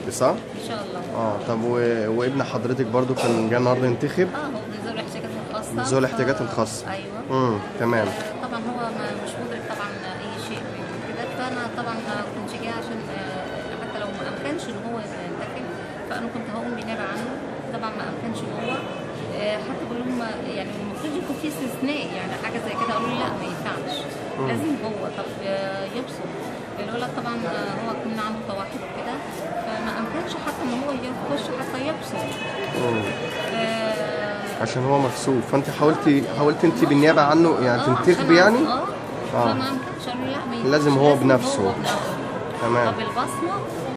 صح؟ ان شاء الله اه طب و... وابن حضرتك برضو كان جاي النهارده ينتخب اه هو من ذوي الاحتياجات الخاصه من ذوي الاحتياجات ف- الخاصة. ايوه امم تمام طبعا هو ما مش مدرك طبعا اي شيء من كده فانا طبعا ما كنتش جايه عشان آه، حتى لو ما امكنش ان هو ينتخب فانا كنت هقوم بنيابه عنه طبعا ما امكنش هو آه، حتى بقول لهم يعني المفروض يكون في استثناء يعني حاجه زي كده قالوا لي لا ما ينفعش لازم هو طب آه، يبصر الولد طبعا آه، هو كنا عنده توحد وكده فما امكنش حتى ان هو يخش حتى يبصر مم. آه، عشان هو مكسوف فانت حاولتي حاولتي انت بالنيابه عنه يعني آه، تنتخبي عشان يعني اه آه. فما امكنش قالوا لي لا ما ينفعش، لازم هو بنفسه. هو بنفسه تمام طب البصمه